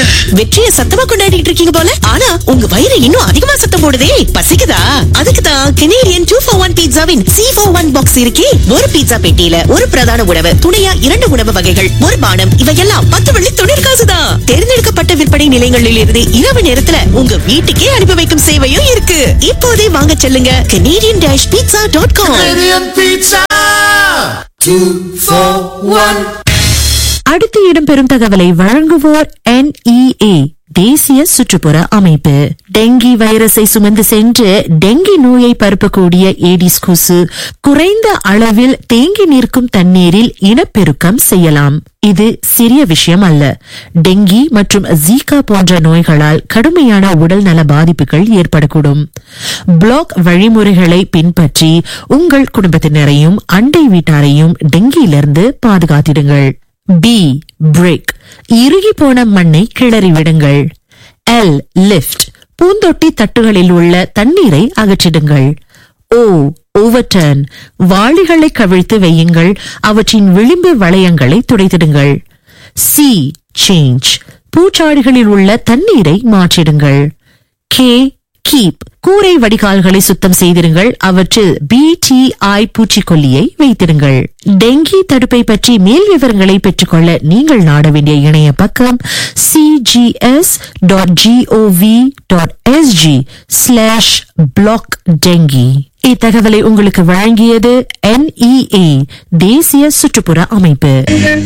வெற்றியை சத்தமா கொண்டாடிட்டு இருக்கீங்க போல ஆனா உங்க வயிறு இன்னும் அதிகமா சத்தம் போடுதே பசிக்குதா அதுக்கு தான் கெனேடியன் டூ ஃபோர் ஒன் பீட்சாவின் சி ஃபோர் ஒன் பாக்ஸ் இருக்கே ஒரு பீட்சா பெட்டியில ஒரு பிரதான உணவு துணையா இரண்டு உணவு வகைகள் ஒரு பானம் இவையெல்லாம் பத்து வெள்ளி தொழிற் காசுதான் தேர்ந்தெடுக்கப்பட்ட விற்பனை நிலையங்களில் இருந்து இரவு நேரத்துல உங்க வீட்டுக்கே அனுப்பி வைக்கும் சேவையும் இருக்கு இப்போதே வாங்க செல்லுங்க Canadian dash pizza dot com Canadian Pizza. Two, four, one. அடுத்து இடம்பெறும் தகவலை வழங்குவோர் NEA தேசிய சுற்றுப்புற அமைப்பு டெங்கி வைரஸை சுமந்து சென்று டெங்கி நோயை பரப்பக்கூடிய ஏடிஸ் கொசு குறைந்த அளவில் தேங்கி நிற்கும் தண்ணீரில் இனப்பெருக்கம் செய்யலாம் இது சிறிய விஷயம் அல்ல டெங்கி மற்றும் ஜீகா போன்ற நோய்களால் கடுமையான உடல் நல பாதிப்புகள் ஏற்படக்கூடும் பிளாக் வழிமுறைகளை பின்பற்றி உங்கள் குடும்பத்தினரையும் அண்டை வீட்டாரையும் டெங்கியிலிருந்து பாதுகாத்திடுங்கள் பி பிரேக் இறுகி போன மண்ணை கிளறி விடுங்கள் எல் லிஃப்ட் பூந்தொட்டி தட்டுகளில் உள்ள தண்ணீரை அகற்றிடுங்கள் ஓ ஓவர்டர்ன் வாளிகளை கவிழ்த்து வையுங்கள் அவற்றின் விளிம்பு வளையங்களை துடைத்திடுங்கள் சி சேஞ்ச் பூச்சாடிகளில் உள்ள தண்ணீரை மாற்றிடுங்கள் கே கீப் கூரை வடிகால்களை சுத்தம் செய்திருங்கள் அவற்றில் பிடிஐ பூச்சிக்கொல்லியை வைத்திருங்கள் டெங்கி தடுப்பை பற்றி மேல் விவரங்களை பெற்றுக்கொள்ள நீங்கள் நாட வேண்டிய இணைய பக்கம் CGS dot GOV dot SG slash block dengue இத்தகவலை உங்களுக்கு வழங்கியது NEA தேசிய சுற்றுப்புற அமைப்பு